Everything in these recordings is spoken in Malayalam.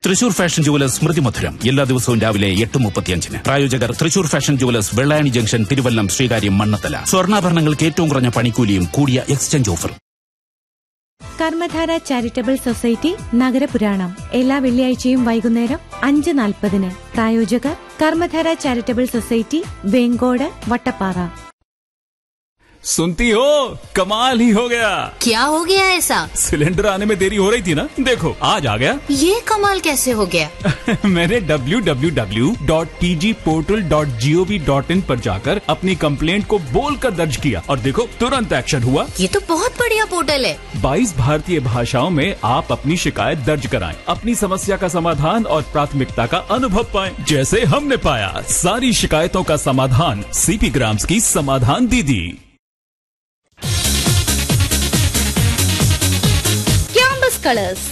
തൃശൂർ ഫാഷൻ ജുവലേഴ്സ് സ്മൃതി മധുരം എല്ലാ ദിവസവും രാവിലെ എട്ട് മുപ്പത്തിയഞ്ചിന് പ്രായോജകർ Thrissur fashion jewellers Vellayani junction Thiruvallam Sreekaryam Mannanthala സ്വർണ്ണാഭരണങ്ങൾക്ക് ഏറ്റവും കുറഞ്ഞ പണിക്കൂലിയും കൂടിയ exchange offer Karmadhara charitable society നഗരപുരാണം എല്ലാ വെള്ളിയാഴ്ചയും വൈകുന്നേരം അഞ്ച് നാൽപ്പതിന് പ്രായോജകർ കർമ്മധാര ചാരിറ്റബിൾ സൊസൈറ്റി വേങ്കോട് വട്ടപ്പാറ सुनती हो कमाल ही हो गया क्या हो गया ऐसा सिलेंडर आने में देरी हो रही थी ना देखो आज आ गया ये कमाल कैसे हो गया मैंने www.tgportal.gov.in पर जाकर अपनी कंप्लेंट को बोलकर दर्ज किया और देखो तुरंत एक्शन हुआ ये तो बहुत बढ़िया पोर्टल है 22 भारतीय भाषाओं में आप अपनी शिकायत दर्ज कराएं, अपनी समस्या का समाधान और प्राथमिकता का अनुभव पाएं, जैसे हमने पाया सारी शिकायतों का समाधान सीपी ग्राम्स की समाधान दीदी ക്യാമ്പസ് കളേഴ്സ്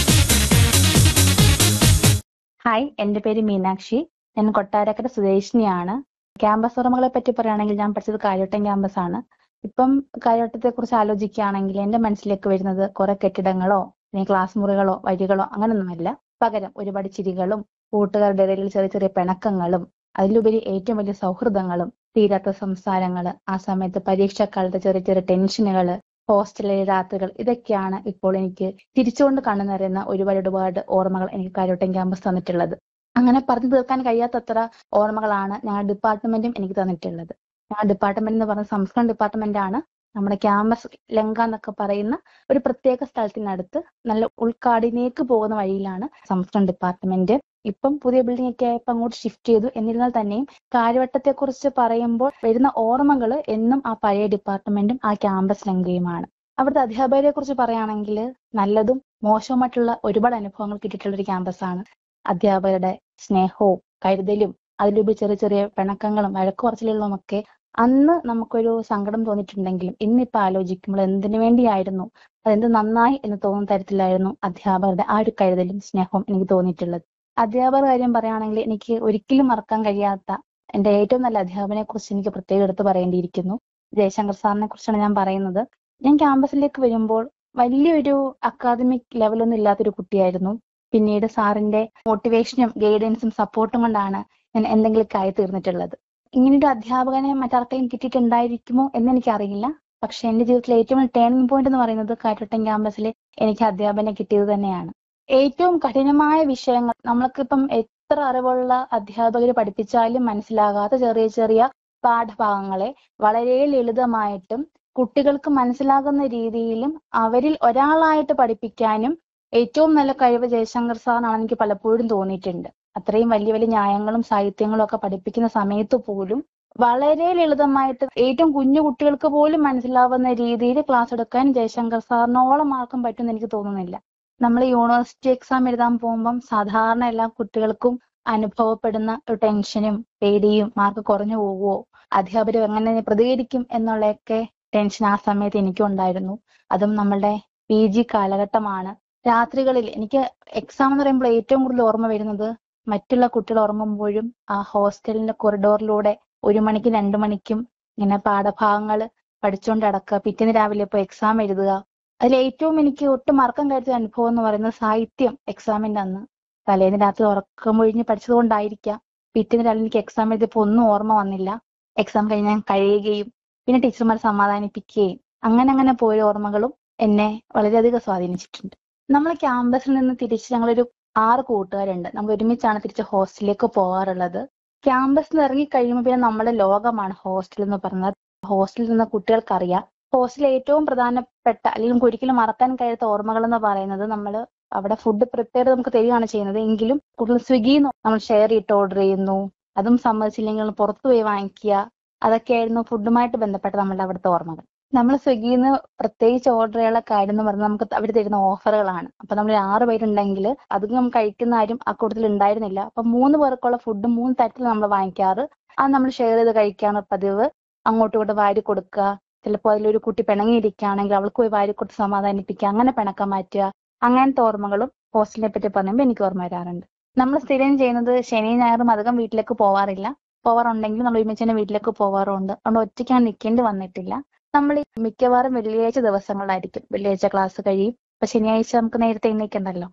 ഹായ് എൻ്റെ പേര് മീനാക്ഷി ഞാൻ കൊട്ടാരക്കര സ്വദേശിനിയാണ് ക്യാമ്പസ് ഓർമ്മകളെ പറ്റി പറയുകയാണെങ്കിൽ ഞാൻ പഠിച്ചത് കാര്യവട്ടം ക്യാമ്പസ് ആണ് ഇപ്പം കാര്യവട്ടത്തെ കുറിച്ച് ആലോചിക്കുകയാണെങ്കിൽ എൻ്റെ മനസ്സിലേക്ക് വരുന്നത് കുറെ കെട്ടിടങ്ങളോ അല്ലെങ്കിൽ ക്ലാസ് മുറികളോ വഴികളോ അങ്ങനൊന്നുമല്ല പകരം ഒരുപാട് ചിരികളും കൂട്ടുകാരുടെ ഇടയിൽ ചെറിയ ചെറിയ പിണക്കങ്ങളും അതിലുപരി ഏറ്റവും വലിയ സൗഹൃദങ്ങളും തീരാത്ത സംസാരങ്ങൾ ആ സമയത്ത് പരീക്ഷാക്കാലത്തെ ചെറിയ ചെറിയ ടെൻഷനുകൾ ഹോസ്റ്റലിലെ രാത്രികൾ ഇതൊക്കെയാണ് ഇപ്പോൾ എനിക്ക് തിരിച്ചുകൊണ്ട് കണ്ണു നിറയുന്ന ഒരുപാട് ഒരുപാട് ഓർമ്മകൾ എനിക്ക് കാര്യവട്ടം ക്യാമ്പസ് തന്നിട്ടുള്ളത് അങ്ങനെ പറഞ്ഞു തീർക്കാൻ കഴിയാത്തത്ര ഓർമ്മകളാണ് ഞങ്ങളുടെ ഡിപ്പാർട്ട്മെന്റും എനിക്ക് തന്നിട്ടുള്ളത് ഞങ്ങളുടെ ഡിപ്പാർട്ട്മെന്റ് എന്ന് പറഞ്ഞ സംസ്കൃതം ഡിപ്പാർട്ട്മെന്റ് ആണ് നമ്മുടെ ക്യാമ്പസ് ലങ്ക എന്നൊക്കെ പറയുന്ന ഒരു പ്രത്യേക സ്ഥലത്തിനടുത്ത് നല്ല ഉൾക്കാടിലേക്ക് പോകുന്ന വഴിയിലാണ് സംസ്കൃതം ഡിപ്പാർട്ട്മെന്റ് ഇപ്പം പുതിയ ബിൽഡിംഗ് ഒക്കെ ആയപ്പോൾ അങ്ങോട്ട് ഷിഫ്റ്റ് ചെയ്തു എന്നിരുന്നാൽ തന്നെയും കാര്യവട്ടത്തെ കുറിച്ച് പറയുമ്പോൾ വരുന്ന ഓർമ്മകൾ എന്നും ആ പഴയ ഡിപ്പാർട്ട്മെന്റും ആ ക്യാമ്പസ് ലങ്കയുമാണ് അവിടുത്തെ അധ്യാപകരെ കുറിച്ച് പറയുകയാണെങ്കിൽ നല്ലതും മോശവുമായിട്ടുള്ള ഒരുപാട് അനുഭവങ്ങൾ കിട്ടിയിട്ടുള്ള ഒരു ക്യാമ്പസാണ് അധ്യാപകരുടെ സ്നേഹവും കരുതലും അതിലുപരി ചെറിയ ചെറിയ പിണക്കങ്ങളും വഴക്കുപറച്ചിലുകളും ഒക്കെ അന്ന് നമുക്കൊരു സങ്കടം തോന്നിയിട്ടുണ്ടെങ്കിലും ഇന്നിപ്പോ ആലോചിക്കുമ്പോൾ എന്തിനു വേണ്ടിയായിരുന്നു അതെന്ത് നന്നായി എന്ന് തോന്നുന്ന തരത്തിലായിരുന്നു അധ്യാപകരുടെ ആ ഒരു കരുതലും സ്നേഹവും എനിക്ക് തോന്നിയിട്ടുള്ളത് അധ്യാപകർ കാര്യം പറയുകയാണെങ്കിൽ എനിക്ക് ഒരിക്കലും മറക്കാൻ കഴിയാത്ത എന്റെ ഏറ്റവും നല്ല അധ്യാപകനെ കുറിച്ച് എനിക്ക് പ്രത്യേകം എടുത്ത് പറയേണ്ടിയിരിക്കുന്നു ജയശങ്കർ സാറിനെ കുറിച്ചാണ് ഞാൻ പറയുന്നത് ഞാൻ ക്യാമ്പസിലേക്ക് വരുമ്പോൾ വലിയൊരു അക്കാദമിക് ലെവലൊന്നും ഇല്ലാത്തൊരു കുട്ടിയായിരുന്നു പിന്നീട് സാറിന്റെ മോട്ടിവേഷനും ഗൈഡൻസും സപ്പോർട്ടും കൊണ്ടാണ് ഞാൻ എന്തെങ്കിലുമൊക്കെ ആയി തീർന്നിട്ടുള്ളത് ഇങ്ങനൊരു അധ്യാപകനെ മറ്റാർക്കെങ്കിലും കിട്ടിയിട്ടുണ്ടായിരിക്കുമോ എന്ന് എനിക്കറിയില്ല പക്ഷെ എന്റെ ജീവിതത്തിലെ ഏറ്റവും വലിയ ടേണിംഗ് പോയിന്റ് എന്ന് പറയുന്നത് കാറ്റോട്ടം ക്യാമ്പസിൽ എനിക്ക് അധ്യാപകനെ കിട്ടിയത് തന്നെയാണ് ഏറ്റവും കഠിനമായ വിഷയങ്ങൾ നമ്മൾക്കിപ്പം എത്ര അറിവുള്ള അധ്യാപകർ പഠിപ്പിച്ചാലും മനസ്സിലാകാത്ത ചെറിയ ചെറിയ പാഠഭാഗങ്ങളെ വളരെ ലളിതമായിട്ടും കുട്ടികൾക്ക് മനസ്സിലാകുന്ന രീതിയിലും അവരിൽ ഒരാളായിട്ട് പഠിപ്പിക്കാനും ഏറ്റവും നല്ല കഴിവ് ജയശങ്കർ സാറിനാണ് എനിക്ക് പലപ്പോഴും തോന്നിയിട്ടുണ്ട് അത്രയും വലിയ വലിയ ന്യായങ്ങളും സാഹിത്യങ്ങളും ഒക്കെ പഠിപ്പിക്കുന്ന സമയത്ത് പോലും വളരെ ലളിതമായിട്ട് ഏറ്റവും കുഞ്ഞു കുട്ടികൾക്ക് പോലും മനസ്സിലാവുന്ന രീതിയിൽ ക്ലാസ് എടുക്കാൻ ജയശങ്കർ സാറിനോളം ആർക്കും പറ്റുമെന്ന് എനിക്ക് തോന്നുന്നില്ല നമ്മൾ യൂണിവേഴ്സിറ്റി എക്സാം എഴുതാൻ പോകുമ്പം സാധാരണ എല്ലാ കുട്ടികൾക്കും അനുഭവപ്പെടുന്ന ഒരു ടെൻഷനും പേടിയും മാർക്ക് കുറഞ്ഞു പോവുമോ അധ്യാപകർ എങ്ങനെ പ്രതികരിക്കും എന്നുള്ളതൊക്കെ ടെൻഷൻ ആ സമയത്ത് എനിക്കും ഉണ്ടായിരുന്നു അതും നമ്മളുടെ പി ജി കാലഘട്ടമാണ് രാത്രികളിൽ എനിക്ക് എക്സാം എന്ന് പറയുമ്പോൾ ഏറ്റവും കൂടുതൽ ഓർമ്മ വരുന്നത് മറ്റുള്ള കുട്ടികൾ ഉറങ്ങുമ്പോഴും ആ ഹോസ്റ്റലിന്റെ കൊറിഡോറിലൂടെ ഒരു മണിക്കും രണ്ടു മണിക്കും ഇങ്ങനെ പാഠഭാഗങ്ങൾ പഠിച്ചുകൊണ്ട് അടക്കുക പിറ്റേന്ന് രാവിലെ ഇപ്പോൾ എക്സാം എഴുതുക അതിൽ ഏറ്റവും എനിക്ക് ഒട്ടും മറക്കാൻ കഴിയാത്ത അനുഭവം എന്ന് പറയുന്നത് സാഹിത്യം എക്സാമിന്റെ അന്ന് തലേന്ന് രാത്രി ഉറക്കം ഒഴിഞ്ഞ് പഠിച്ചത് കൊണ്ടായിരിക്കാം പിറ്റേന്ന് രാവിലെ എനിക്ക് എക്സാം എഴുതിയപ്പോൾ ഒന്നും ഓർമ്മ വന്നില്ല എക്സാം കഴിഞ്ഞ് ഞാൻ കഴിയുകയും പിന്നെ ടീച്ചർമാർ സമാധാനിപ്പിക്കുകയും അങ്ങനെ അങ്ങനെ പോയ ഓർമ്മകളും എന്നെ വളരെയധികം സ്വാധീനിച്ചിട്ടുണ്ട് നമ്മൾ ക്യാമ്പസിൽ നിന്ന് തിരിച്ച് ഞങ്ങളൊരു ആറ് കൂട്ടുകാരുണ്ട് നമ്മൾ ഒരുമിച്ചാണ് തിരിച്ച് ഹോസ്റ്റലിലേക്ക് പോകാറുള്ളത് ക്യാമ്പസിൽ നിന്ന് ഇറങ്ങി കഴിയുമ്പോൾ പിന്നെ നമ്മുടെ ലോകമാണ് ഹോസ്റ്റൽ എന്ന് പറയുന്നത് ഹോസ്റ്റലിൽ നിന്ന് കുട്ടികൾക്കറിയാം ഹോസ്റ്റലിൽ ഏറ്റവും പ്രധാനപ്പെട്ട അല്ലെങ്കിൽ ഒരിക്കലും മറക്കാൻ കഴിയാത്ത ഓർമ്മകൾ എന്ന് പറയുന്നത് നമ്മൾ അവിടെ ഫുഡ് പ്രിപ്പയർ നമുക്ക് തരികയാണ് ചെയ്യുന്നത് എങ്കിലും കൂടുതൽ സ്വിഗ്ഗി നമ്മൾ ഷെയർ ചെയ്തിട്ട് ഓർഡർ ചെയ്യുന്നു അതും സമ്മതിച്ചില്ലെങ്കിൽ പുറത്തു പോയി വാങ്ങിക്കുക അതൊക്കെയായിരുന്നു ഫുഡുമായിട്ട് ബന്ധപ്പെട്ട നമ്മളുടെ അവിടുത്തെ ഓർമ്മകൾ നമ്മൾ സ്വിഗ്ഗിയിൽ നിന്ന് പ്രത്യേകിച്ച് ഓർഡർ ചെയ്യാനുള്ള കാര്യം എന്ന് പറഞ്ഞാൽ നമുക്ക് അവർ തരുന്ന ഓഫറുകളാണ് അപ്പൊ നമ്മൾ ആറ് പേരുണ്ടെങ്കിൽ അധികം നമ്മൾ കഴിക്കുന്ന ആരും ആ കൂട്ടത്തിൽ ഉണ്ടായിരുന്നില്ല അപ്പൊ മൂന്ന് പേർക്കുള്ള ഫുഡ് മൂന്ന് തരത്തിൽ നമ്മൾ വാങ്ങിക്കാറ് അത് നമ്മൾ ഷെയർ ചെയ്ത് കഴിക്കാണ് പതിവ് അങ്ങോട്ടും ഇങ്ങോട്ടും വാരി കൊടുക്കുക ചിലപ്പോൾ അതിലൊരു കുട്ടി പിണങ്ങിയിരിക്കുകയാണെങ്കിൽ അവൾക്ക് പോയി വാരി കൊടുത്ത് സമാധാനിപ്പിക്കുക അങ്ങനെ പിണക്കം മാറ്റുക അങ്ങനത്തെ ഓർമ്മകളും ഹോസ്റ്റലിനെ പറ്റി പറയുമ്പോൾ എനിക്ക് ഓർമ്മ വരാറുണ്ട് നമ്മൾ സ്ഥിരം ചെയ്യുന്നത് ശനി ഞായറും അധികം വീട്ടിലേക്ക് പോവാറില്ല പോവാറുണ്ടെങ്കിൽ നമ്മൾ ഒരുമിച്ച് തന്നെ വീട്ടിലേക്ക് പോവാറുണ്ട് അതുകൊണ്ട് ഒറ്റയ്ക്കാണ് നിൽക്കേണ്ടി വന്നിട്ടില്ല നമ്മൾ മിക്കവാറും വെള്ളിയാഴ്ച ദിവസങ്ങളിലായിരിക്കും വെള്ളിയാഴ്ച ക്ലാസ് കഴിയും അപ്പൊ ശനിയാഴ്ച നമുക്ക് നേരത്തെ എണീക്കണ്ടല്ലോ